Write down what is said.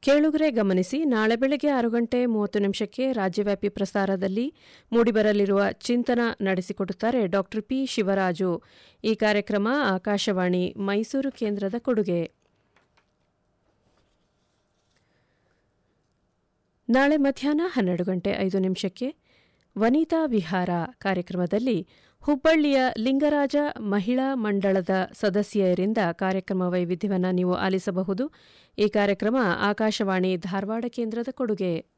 ಕೇಳುಗರೆ ಗಮನಿಸಿ ನಾಳೆ ಬೆಳಗ್ಗೆ ಆರು ಗಂಟೆ ಮೂವತ್ತು ನಿಮಿಷಕ್ಕೆ ರಾಜ್ಯವ್ಯಾಪಿ ಪ್ರಸಾರದಲ್ಲಿ ಮೂಡಿಬರಲಿರುವ ಚಿಂತನ ನಡೆಸಿಕೊಡುತ್ತಾರೆ ಡಾ ಪಿ ಶಿವರಾಜು ಈ ಕಾರ್ಯಕ್ರಮ ಆಕಾಶವಾಣಿ ಮೈಸೂರು ಕೇಂದ್ರದ ಕೊಡುಗೆ ನಾಳೆ ಮಧ್ಯಾಹ್ನ ಹನ್ನೆರಡು ಗಂಟೆ ಐದು ನಿಮಿಷಕ್ಕೆ ವನಿತಾ ವಿಹಾರ ಕಾರ್ಯಕ್ರಮದಲ್ಲಿ ಹುಬ್ಬಳ್ಳಿಯ ಲಿಂಗರಾಜ ಮಹಿಳಾ ಮಂಡಳದ ಸದಸ್ಯರಿಂದ ಕಾರ್ಯಕ್ರಮ ವೈವಿಧ್ಯವನ್ನು ನೀವು ಆಲಿಸಬಹುದು ಈ ಕಾರ್ಯಕ್ರಮ ಆಕಾಶವಾಣಿ ಧಾರವಾಡ ಕೇಂದ್ರದ ಕೊಡುಗೆ